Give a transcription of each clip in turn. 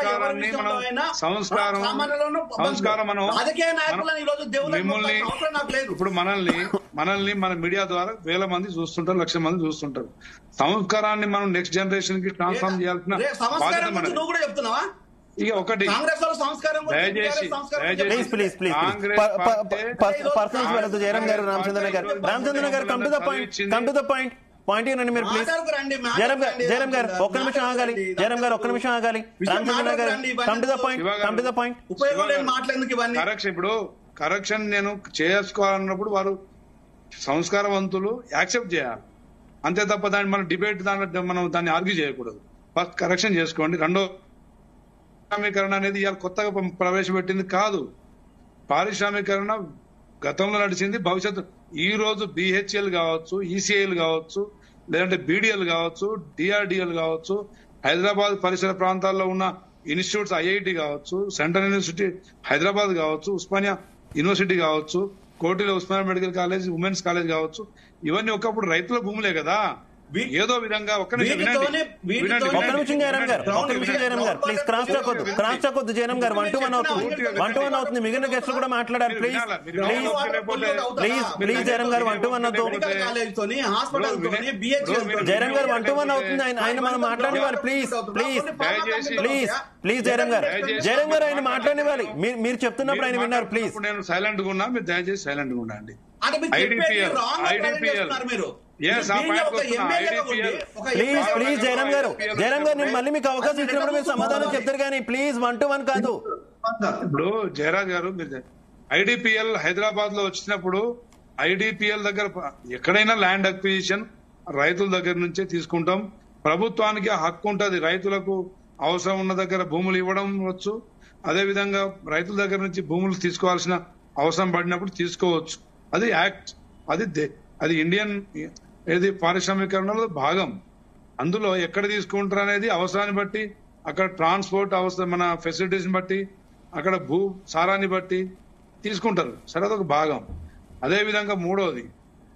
సంస్కారాన్ని విషయంలో మనం అయినా సంస్కారం సామాన్యులను సంస్కారం మనం రాజకీయ నాయకులను మనం- ఈ రోజు దేవుళ్ళని మిమ్మల్ని మొక్కాల్సిన అవసరం నాకు లేదు ఇప్పుడు మనల్ని మనల్ని మన మీడియా ద్వారా వేల మంది చూస్తుంటారు లక్ష మంది చూస్తుంటారు సంస్కారాన్ని మనం నెక్స్ట్ జనరేషన్ కి ట్రాన్స్ఫార్మ్ చేయాల్సిన రే, బాధ్యత సంస్కారం గురించి మనది నువ్వు కూడా చెప్తున్నావా ఇక ఒకటి కాంగ్రెస్ వాళ్ళు సంస్కారం గురించి దయచేసి, TRS సంస్కారం దయచేసి. గురించి please please please Congress party- persons వెళ్ళదు Jayaram garu Ramachandra garu Ramachandra garu come to the point come to the point point రండి మీరు ప్లీజ్ మాట్లాడకు రండి, మాట్లాడకు జయరామ్ గారు రండి, జయరామ్ గారు రామచంద్ర. ఒక్క నిమిషం ఆగాలి మాట్లాడండి. జయరామ్ గారు ఒక్క నిమిషం ఆగాలి విషయం రామచంద్ర గారు మాట్లాడకండి, ఇవన్నీ come to the point Shiva garu. Come to the point ఉపయోగం లేని మాట్లాడేందుకు ఇవన్నీ కరెక్షన్ ఇప్పుడు కరెక్షన్ నేను చేసుకోవాలన్నప్పుడు వారు సంస్కారవంతులు యాక్సెప్ట్ చేయాలి అంతే తప్ప దాన్ని మనం డిబేట్ దాంట్లో మనం దాన్ని ఆర్గ్యూ చేయకూడదు ఫస్ట్ కరెక్షన్ చేసుకోండి రెండో పారిశ్రామీకరణ అనేది ఇవాళ కొత్తగా ప- ప్రవేశపెట్టింది కాదు పారిశ్రామీకరణ గతంలో నడిచింది భవిష్యత్తు ఈ రోజు బిహెచ్ఎల్ కావచ్చు ఈసీఐలు కావచ్చు లేదంటే బీడీఎల్ కావచ్చు డిఆర్డిఎల్ కావచ్చు హైదరాబాద్ పరిసర ప్రాంతాల్లో ఉన్న ఇన్స్టిట్యూట్స్ ఐఐటి కావచ్చు సెంట్రల్ యూనివర్సిటీ హైదరాబాద్ కావచ్చు ఉస్మానియా యూనివర్సిటీ కావచ్చు కోటిలో Osmania medical college women's college కావచ్చు ఇవన్నీ ఒకప్పుడు రైతుల భూములే కదా వీ- ఏదో విధంగా ఒక్క నిమిషం వినండి వీటితోనే- వీటితోనే- వినండి, ఒక్క వినండి. నిమిషం జయరామ్ గారు ఒక్క నిమిషం Jayaram garu please cross talk వద్దు క్రాస్ టాక్ వద్దు Jayaram garu one to one అవుతుంది వన్ టు వన్ అవుతుంది మిగిలిన గెస్టులు కూడా మాట్లాడారు please please please please Jayaram garu one to one అవుతూ మెడికల్ కాలేజ్ తోని హాస్పిటల్ తోని బిహెచ్ఎల్ తోని Jayaram garu one to one అవుతుంది ఆయన ఆయన మనం మాట్లాడేవారు ప్లీజ్ ప్లీజ్ దయచేసి- ప్లీజ్ ప్లీజ్ జయరామ్ గారు జయరామ్ గారు ఆయన మాట్లాడనివ్వాలి మీరు మీరు చెప్తున్నప్పుడు ఆయన విన్నారు ప్లీజ్ ఇప్పుడు నేను సైలెంట్ గా ఉన్నా మీరు దయచేసి సైలెంట్ గా ఉండండి అంటే మీరు చెప్పేది IDPL, wrong గా present IDPL. చేస్తున్నారు మీరు Yes, ఆ మీరు point ఒక వస్తున్నా, ఎమ్మెల్యేగా ఉండి, IDPL. ఒక ప్లీజ్ ఎమ్మెల్యేగా ప్లీజ్ ఉండి జయరామ్ గారు జయరామ్ గారు నేను మళ్ళీ మీకు అవకాశం ఇచ్చినప్పుడు మీరు సమాధానం చెప్తారు కానీ ప్లీజ్ వన్ టు వన్ కాదు ఇప్పుడు జయరాజ్ గారు మీరు ఐడిపిఎల్ హైదరాబాద్ లో వచ్చినప్పుడు ఐడిపిఎల్ దగ్గర ప- ఎక్కడైనా ల్యాండ్ అక్విజిషన్ రైతుల దగ్గర నుంచే తీసుకుంటాం ప్రభుత్వానికి ఆ హక్కు ఉంటది రైతులకు అవసరం ఉన్న దగ్గర భూములు ఇవ్వడం వచ్చు అదే విధంగా రైతుల దగ్గర నుంచి భూములు తీసుకోవాల్సిన అవసరం పడినప్పుడు తీసుకోవచ్చు అది యాక్ట్ అది దే- అది ఇండియన్ ఏది పారిశ్రామికరణలో భాగం అందులో ఎక్కడ తీసుకుంటారు అనేది అవసరాన్ని బట్టి అక్కడ ట్రాన్స్పోర్ట్ అవసరం మన ఫెసిలిటీస్ బట్టి అక్కడ భూ సారాన్ని బట్టి తీసుకుంటారు సరే అదొక భాగం అదే విధంగా మూడోది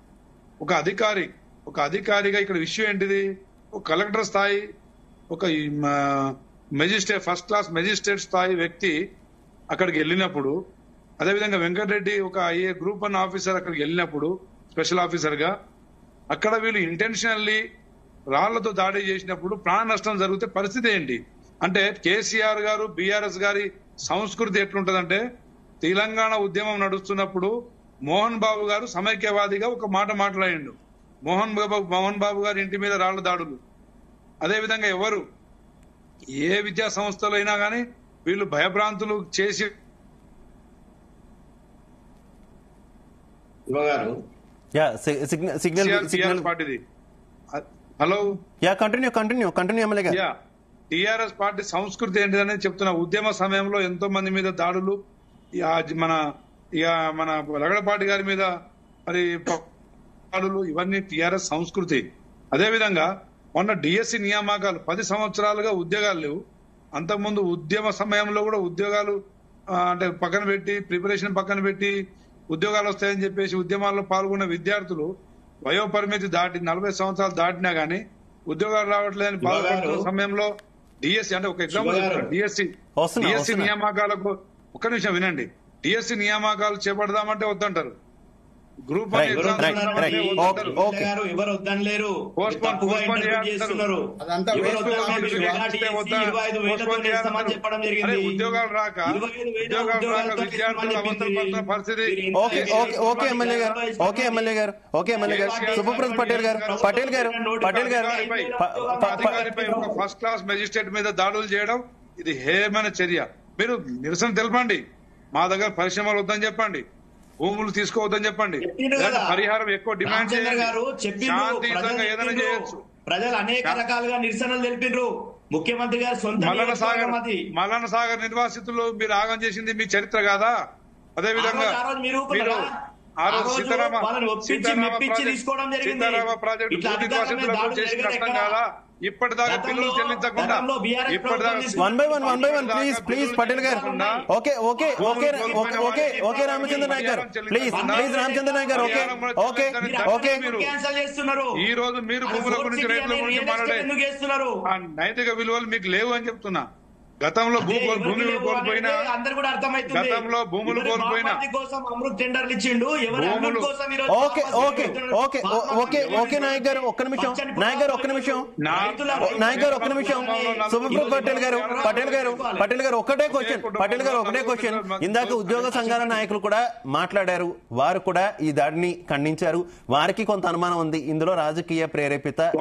ఒక అధికారి ఒక అధికారిగా ఇక్కడ విషయం ఏంటిది ఒక కలెక్టర్ స్థాయి ఒక మెజిస్ట్రేట్ ఫస్ట్ క్లాస్ మెజిస్ట్రేట్ స్థాయి వ్యక్తి అక్కడికి వెళ్ళినప్పుడు అదేవిధంగా వెంకటరెడ్డి ఒక ఐఏ గ్రూప్ వన్ ఆఫీసర్ అక్కడికి వెళ్ళినప్పుడు స్పెషల్ ఆఫీసర్ గా అక్కడ వీళ్ళు ఇంటెన్షనల్లీ రాళ్లతో దాడి చేసినప్పుడు ప్రాణ నష్టం జరిగితే పరిస్థితి ఏంటి అంటే కేసీఆర్ గారు బీఆర్ఎస్ గారి సంస్కృతి ఎట్లుంటదంటే తెలంగాణ ఉద్యమం నడుస్తున్నప్పుడు మోహన్ బాబు గారు సమైక్యవాదిగా ఒక మాట మాట్లాడిండు మోహన్ బాబు మోహన్ బాబు గారి ఇంటి మీద రాళ్ల దాడులు అదే విధంగా ఎవరు ఏ విద్యా సంస్థలు అయినా కానీ వీళ్ళు భయభ్రాంతులు చేసి Shiva garu yeah signal signal signal పార్టీది hello yeah continue continue continue MLA garu yeah TRS party సంస్కృతి ఏంటిదని చెప్తున్నా ఉద్యమ సమయంలో ఎంతో మంది మీద దాడులు ఈ ఆ జ- మన ఇక మన రగడపాటి గారి మీద మరి ప- దాడులు ఇవన్నీ టిఆర్ఎస్ సంస్కృతి అదే విధంగా మొన్న డిఎస్సి నియామకాలు పది సంవత్సరాలుగా ఉద్యోగాలు లేవు అంతకుముందు ఉద్యమ సమయంలో కూడా ఉద్యోగాలు ఆ, అంటే పక్కన పెట్టి ప్రిపరేషన్ పక్కన పెట్టి ఉద్యోగాలు వస్తాయని చెప్పేసి ఉద్యమాల్లో పాల్గొన్న విద్యార్థులు వయో పరిమితి దాటి నలభై సంవత్సరాలు దాటినా గానీ ఉద్యోగాలు రావట్లేదని బాధపడుతున్న గారు. సమయంలో డిఎస్సి అంటే ఒక ఎగ్జాంపుల్ శివ గారు. డిఎస్సి వస్తున్నా, డిఎస్సి వస్తున్నా. నియామకాలకు ఒక్క నిమిషం వినండి డిఎస్సి నియామకాలు చేపడదామంటే వద్దంటారు గ్రూప్ Right, ఎవరు right, right. వద్దన్నారు? Okay, okay. గారు ఎవరు వద్దనలేరు Postpone, తప్పుగా postpone ఇంటర్ప్రిట్ చేస్తారు. చేస్తున్నారు అదంతా ఎవరు waste వద్దన్నారు? కామెంట్ మీరు శివ. ఎలా ఇస్తే TSC వద్దా? ఇరవై ఐదు వేలతో postpone ఇస్తామని చేయాలంటారు. చెప్పడం అరే, జరిగింది ఉద్యోగాలు రాక ఇరవై ఐదు వేల ఉద్యోగాలు రాక ఉద్యోగాలతో విద్యార్థులు ఇస్తామని అవసరం చెప్పింది. పడుతున్న పరిస్థితి మీరు okay okay okay MLA garu okay MLA garu okay MLA garu Subhaprad Patel గారు పటేల్ గారు పటేల్ గారు ప- ప- ప- అధికారిపై ఒక ఫస్ట్ క్లాస్ మెజిస్ట్రేట్ మీద దాడులు చేయడం ఇది హేయమైన చర్య మీరు నిరసన తెలపండి మా దగ్గర పరిశ్రమలు వద్దని చెప్పండి భూములు తీసుకోవద్దని చెప్పండి చెప్పిండ్రు లేదంటే కదా. పరిహారం ఎక్కువ డిమాండ్ రామచంద్ర గారు చేయండి చెప్పిండ్రు శాంతియుతంగా ప్రజలు ఏదైనా చెప్పిండ్రు. చేయొచ్చు ప్రజలు అనేక రకాలుగా నిరసనలు తెలిపిండ్రు ముఖ్యమంత్రి గారు సొంత మల్లన సాగర్ నియోజకవర్గం అది. మల్లన సాగర్ నిర్వాసితులు మీరు ఆగం చేసింది మీ చరిత్ర కాదా అదే విధంగా ఆ రోజు- ఆ రోజు మీరు మీరు ఊరుకున్నారా? ఆ రోజు ఆ రోజు సీతారామ వాళ్ళని ఒప్పించి, సీతారామ మెప్పించి ప్రాజెక్ట్ తీసుకోవడం జరిగింది. సీతారామ ప్రాజెక్టు ఇట్లా భూమి అధికారమే నివాసితులకు దాడులు చేసిన జరిగేది కష్టం ఎక్కడ? కాదా ఇప్పటిదాకా గతంలో- బిల్లులు చెల్లించకుండా గతంలో BRS ఇప్పటిదాకా ప్రభుత్వం one by one one by one please please Patel garu okay okay okay okay okay okay Ramachandra Nayak garu please please Ramachandra Nayak garu okay okay okay మీరు క్యాన్సల్ చేస్తున్నారు ఈ రోజు మీరు అది భూముల ఫోర్త్ గురించి సిటీ రైతుల అనే గురించి రియల్ ఎస్టేట్ మాట్లాడే ఎందుకు చేస్తున్నారు ఆ నైతిక విలువలు మీకు లేవు అని చెప్తున్నా గతంలో భూ అదే ఎవరికి భూమి లేవు కోల్పోయినా అనేది అందరు కూడా అర్థమవుతుంది గతంలో భూములు ఎవరి కోల్పోయినా బాపతి కోసం అమృత్ టెండర్లు ఇచ్చిండు ఎవరి భూములు- అమృత్ కోసం ఈరోజు ఓకే బాపతి ఓకే ఇస్తున్నాడు. ఓకే ఓ- ఓకే ఓకే నాయక్ గారు ఒక్క నిమిషం పచ్చని నాయక్ గారు ఒక్క నిమిషం నా- రైతుల- నాయక్ గారు ఒక్క నిమిషం సుబ్రహ్మణ్య పటేల్ గారు పటేల్ గారు పటేల్ గారు ఒకటే క్వశ్చన్ పటేల్ గారు ఒకటే క్వశ్చన్ ఇందాక ఉద్యోగ సంఘాల నాయకులు కూడా మాట్లాడారు వారు కూడా ఈ దాడిని ఖండించారు వారికి కొంత అనుమానం ఉంది ఇందులో రాజకీయ ప్రేరేపిత